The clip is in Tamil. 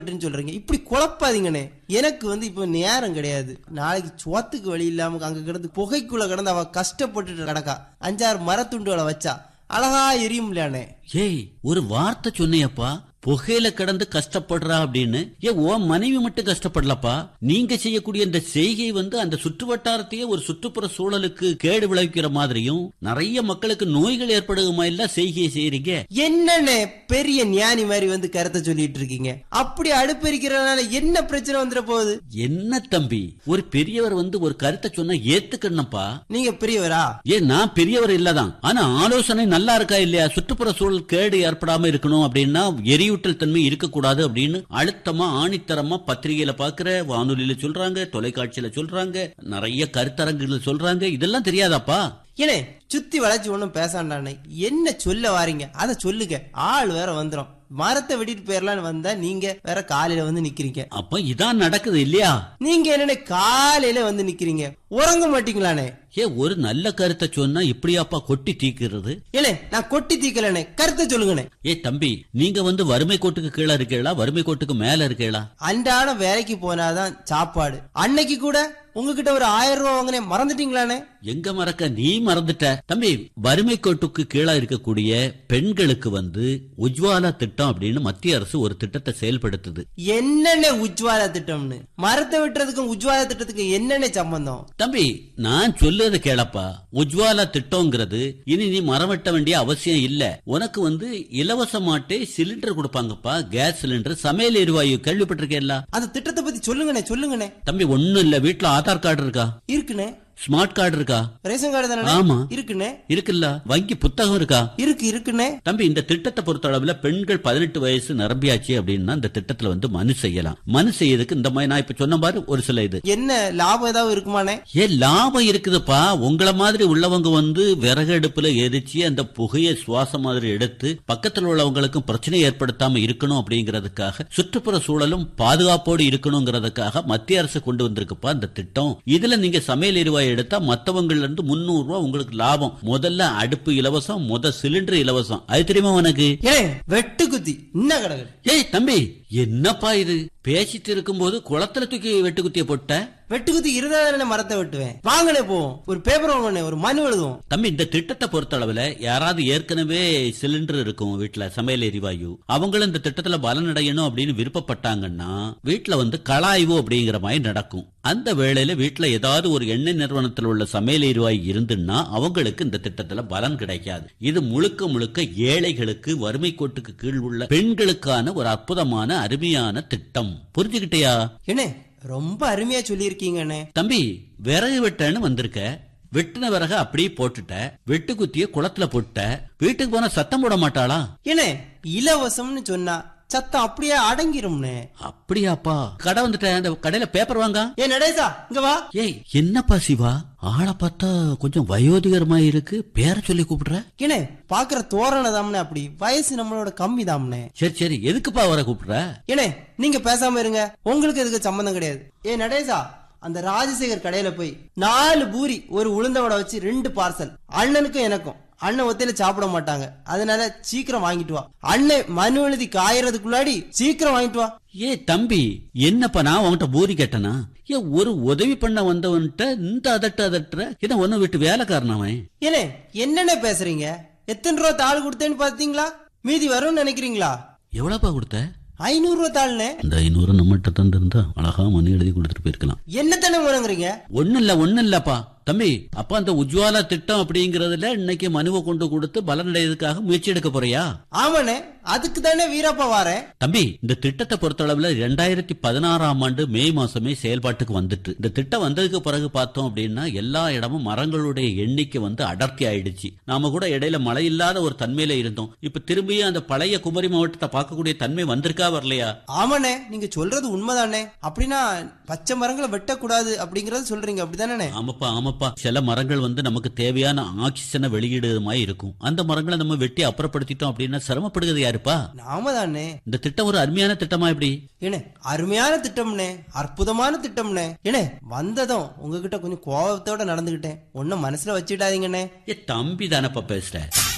அப்படின்னு சொல்றீங்க இப்படி குழப்பாதீங்கண்ணே எனக்கு வந்து இப்போ நேரம் கிடையாது நாளைக்கு சோத்துக்கு வழி இல்லாம அங்க கிடந்து புகைக்குள்ள கிடந்து அவ கஷ்டப்பட்டுட்டு கிடக்கா அஞ்சாறு மரத்துண்டுகளை வச்சா அழகா எரியும்லானே ஏய் ஒரு வார்த்தை சொன்னியப்பா புகையில கிடந்து கஷ்டப்படுறா அப்படின்னு ஏன் உன் மனைவி மட்டும் கஷ்டப்படலப்பா நீங்க செய்யக்கூடிய இந்த செய்கை வந்து அந்த சுற்று வட்டாரத்தையே ஒரு சுற்றுப்புற சூழலுக்கு கேடு விளைவிக்கிற மாதிரியும் நிறைய மக்களுக்கு நோய்கள் ஏற்படுகிற எல்லாம் செய்கையை செய்யறீங்க என்னண்ணே பெரிய ஞானி மாதிரி வந்து கருத்தை சொல்லிட்டு இருக்கீங்க அப்படி அடுப்பெரிக்கிறதுனால என்ன பிரச்சனை வந்துட போகுது என்ன தம்பி ஒரு பெரியவர் வந்து ஒரு கருத்தை சொன்னா ஏத்துக்கணும்ப்பா நீங்க பெரியவரா ஏன் நான் பெரியவர் இல்லதான் ஆனா ஆலோசனை நல்லா இருக்கா இல்லையா சுற்றுப்புற சூழல் கேடு ஏற்படாம இருக்கணும் அப்படின்னா எரியூட்டல் தன்மை இருக்கக்கூடாது அப்படின்னு அழுத்தமா ஆணித்தரமா பத்திரிகையில பாக்குற வானொலியில சொல்றாங்க தொலைக்காட்சியில சொல்றாங்க நிறைய கருத்தரங்குகள் சொல்றாங்க இதெல்லாம் தெரியாதாப்பா ஏனே சுத்தி வளைச்சு ஒண்ணும் பேசாண்டானே என்ன சொல்ல வாரீங்க அத சொல்லுங்க ஆள் வேற வந்துரும் மரத்தை வெட்டிட்டு போயிடலான்னு வந்தா நீங்க வேற காலையில வந்து நிக்கிறீங்க அப்ப இதான் நடக்குது இல்லையா நீங்க என்னண்ணே காலையில வந்து நிக்கிறீங்க உறங்க மாட்டீங்களானே ஏ ஒரு நல்ல கருத்தை சொன்னா இப்படியாப்பா கொட்டி தீக்கிறது ஏனே நான் கொட்டி தீக்கலண்ணே கருத்தை சொல்லுங்கண்ணே ஏ தம்பி நீங்க வந்து வறுமை கோட்டுக்கு கீழே இருக்கீங்களா வறுமை கோட்டுக்கு மேல இருக்கீங்களா அன்றாடம் வேலைக்கு போனாதான் சாப்பாடு அன்னைக்கு கூட உங்ககிட்ட ஒரு ஆயிரம் ரூபாய் வாங்கினேன் மறந்துட்டீங்களானே எங்க மறக்க நீ மறந்துட்ட தம்பி வறுமை கோட்டுக்கு கீழே இருக்கக்கூடிய பெண்களுக்கு வந்து உஜ்வாலா திட்டம் அப்படின்னு மத்திய அரசு ஒரு திட்டத்தை செயல்படுத்துது என்னென்ன உஜ்வாலா திட்டம்னு மரத்தை வெட்டுறதுக்கும் உஜ்வாலா திட்டத்துக்கும் என்னென்ன சம்பந்தம் தம்பி நான் சொல்லுறது கேளப்பா உஜ்வாலா திட்டம்ங்கிறது இனி நீ மரம் வெட்ட வேண்டிய அவசியம் இல்ல உனக்கு வந்து இலவசமாட்டே சிலிண்டர் கொடுப்பாங்கப்பா கேஸ் சிலிண்டர் சமையல் எரிவாயு கேள்விப்பட்டிருக்கேல்ல அந்த திட்டத்தை பத்தி சொல்லுங்கண்ணே சொல்லுங்கண்ணே தம்பி ஒண்ணும் இல்ல வீட்டுல ஆதார் கார்டு இருக்கா இருக்குண்ணே ஸ்மார்ட் கார்டு இருக்கா ரேஷன் கார்டு தானே ஆமா. இருக்குண்ணே இருக்குல்ல வங்கி புத்தகம் இருக்கா இருக்கு இருக்குண்ணே தம்பி இந்த திட்டத்தை பொறுத்த அளவுல பெண்கள் பதினெட்டு வயசு நிரம்பியாச்சு அப்படின்னா இந்த திட்டத்துல வந்து மனு செய்யலாம் மனு செய்யறதுக்கு இந்த மாதிரி நான் இப்ப சொன்ன மாதிரி ஒரு சில இது என்ன லாபம் ஏதாவது இருக்குமாண்ணே ஏன் லாபம் இருக்குதுப்பா உங்கள மாதிரி உள்ளவங்க வந்து விறகு அடுப்புல எரிச்சு அந்த புகையை சுவாசம் மாதிரி எடுத்து பக்கத்துல உள்ளவங்களுக்கும் பிரச்சனை ஏற்படுத்தாம இருக்கணும் அப்படிங்கறதுக்காக சுற்றுப்புற சூழலும் பாதுகாப்போடு இருக்கணுங்கிறதுக்காக மத்திய அரசு கொண்டு வந்திருக்குப்பா இந்த திட்டம் இதுல நீங்க சமையல் எரிவாயு எடுத்தா மத்தவங்கள்ல இருந்து முன்னூறு ரூபாய் உங்களுக்கு லாபம் முதல்ல அடுப்பு இலவசம் முத சிலிண்டர் இலவசம் அது தெரியுமா உனக்கு ஏனே வெட்டு குத்தி இன்ன கிடக்கு ஏய் தம்பி என்னப்பா இது பேசிட்டு இருக்கும்போது குளத்துல தூக்கி வெட்டு குத்திய போட்ட வெட்டு குத்தி இருந்தா தானே மரத்தை வெட்டுவேன் வாங்கண்ணே போவோம் ஒரு பேப்பர் வாங்கண்ணே ஒரு மனு எழுதுவோம் தம்பி இந்த திட்டத்தை பொறுத்த அளவுல யாராவது ஏற்கனவே சிலிண்டர் இருக்கும் வீட்டுல சமையல் எரிவாயு அவங்களும் இந்த திட்டத்துல பலனடையணும் அப்படின்னு விருப்பப்பட்டாங்கன்னா வீட்டுல வந்து கலாய்வு அப்படிங்கிற மாதிரி நடக்கும் அந்த வேளையில வீட்டுல ஏதாவது ஒரு எண்ணெய் நிறுவனத்தில் உள்ள சமையல் எரிவாயு இருந்துன்னா அவங்களுக்கு இந்த திட்டத்துல பலன் கிடைக்காது இது முழுக்க முழுக்க ஏழைகளுக்கு வறுமை கோட்டுக்கு கீழ் உள்ள பெண்களுக்கான ஒரு அற்புதமான அருமையான திட்டம் புரிஞ்சுக்கிட்டயா ஏனே ரொம்ப அருமையா சொல்லியிருக்கீங்கண்ணே தம்பி விறகு வெட்டன்னு வந்திருக்க வெட்டின விறக அப்படியே போட்டுட்ட வெட்டு குத்திய குளத்துல போட்டுட்ட வீட்டுக்கு போனா சத்தம் போட மாட்டாளா ஏனே இலவசம்னு சொன்னா சத்தம் அப்படியே அடங்கிரும்னே அப்படியாப்பா கடை வந்துட்டேன் அந்த கடையில பேப்பர் வாங்க ஏ நடேசா இங்க வா ஏய் என்னப்பா சிவா ஆளை பார்த்தா கொஞ்சம் வயோதிகரமா இருக்கு பேரை சொல்லி கூப்பிடுற ஏனே பாக்குற தோரணை தாம்னே அப்படி வயசு நம்மளோட கம்மி தாம்னே சரி சரி எதுக்குப்பா வர கூப்பிடுற ஏனே நீங்க பேசாம இருங்க உங்களுக்கு இதுக்கு சம்பந்தம் கிடையாது ஏ நடேசா அந்த ராஜசேகர் கடையில போய் நாலு பூரி ஒரு உளுந்த வடை வச்சு ரெண்டு பார்சல் அண்ணனுக்கும் எனக்கும் அண்ணன் ஒத்தையில சாப்பிட மாட்டாங்க அதனால சீக்கிரம் வாங்கிட்டு வா அண்ணன் மனு எழுதி காயறதுக்குள்ளாடி சீக்கிரம் வாங்கிட்டு வா ஏ தம்பி என்னப்பா நான் உன்கிட்ட பூரி கேட்டனா ஏ ஒரு உதவி பண்ண வந்தவன்ட்ட இந்த அதட்ட அதட்டுற இதை ஒன்னு விட்டு வேலைக்காரனவன் ஏனே என்னென்ன பேசுறீங்க எத்தனை ரூபா தாள் கொடுத்தேன்னு பாத்தீங்களா மீதி வரும்னு நினைக்கிறீங்களா எவ்வளவுப்பா கொடுத்த ஐநூறு ரூபா தாள்னே இந்த ஐநூறு நம்மகிட்ட தந்திருந்தா அழகா மணி எழுதி கொடுத்துட்டு போயிருக்கலாம் என்ன தானே முறங்குறீங்க ஒண்ணு இல்ல ஒண்ணு இல்லப்பா தம்பி அப்ப அந்த உஜ்வாலா திட்டம் அப்படிங்கறதுல இன்னைக்கு மனுவை கொண்டு கொடுத்து பலனடைறதுக்காக முயற்சி எடுக்க போறியா ஆமாண்ணே அதுக்கு தானே வீரப்பா வாரேன் தம்பி இந்த திட்டத்தை பொறுத்தளவுல ரெண்டாயிரத்தி பதினாறாம் ஆண்டு மே மாசமே செயல்பாட்டுக்கு வந்துட்டு இந்த திட்டம் வந்ததுக்கு பிறகு பார்த்தோம் அப்படின்னா எல்லா இடமும் மரங்களுடைய எண்ணிக்கை வந்து அடர்த்தி ஆயிடுச்சு நாம கூட இடையில மழை இல்லாத ஒரு தன்மையில இருந்தோம் இப்ப திரும்பியும் அந்த பழைய குமரி மாவட்டத்தை பார்க்கக்கூடிய தன்மை வந்திருக்கா வரலையா ஆமாண்ணே நீங்க சொல்றது உண்மைதானே அப்படின்னா பச்சை மரங்களை வெட்டக்கூடாது அப்படிங்கறது சொல்றீங்க அப்படிதானே ஆமாப்பா ஆமாப்பா சில மரங்கள் வந்து நமக்கு தேவையான ஆக்சிஜனை வெளியிடுறது மாதிரி இருக்கும் அந்த மரங்களை நம்ம வெட்டி அப்புறப்படுத்திட்டோம் அப்படின்னா சிரமப்படுகிறது யாருப்பா நாம தானே இந்த திட்டம் ஒரு அருமையான திட்டமா எப்படி ஏனே அருமையான திட்டம்னே அற்புதமான திட்டம்னே ஏனே வந்ததும் உங்ககிட்ட கொஞ்சம் கோபத்தோட நடந்துகிட்டேன் ஒன்னும் மனசுல வச்சுட்டாதீங்கண்ணே ஏ தம்பி தானப்பா பேசுற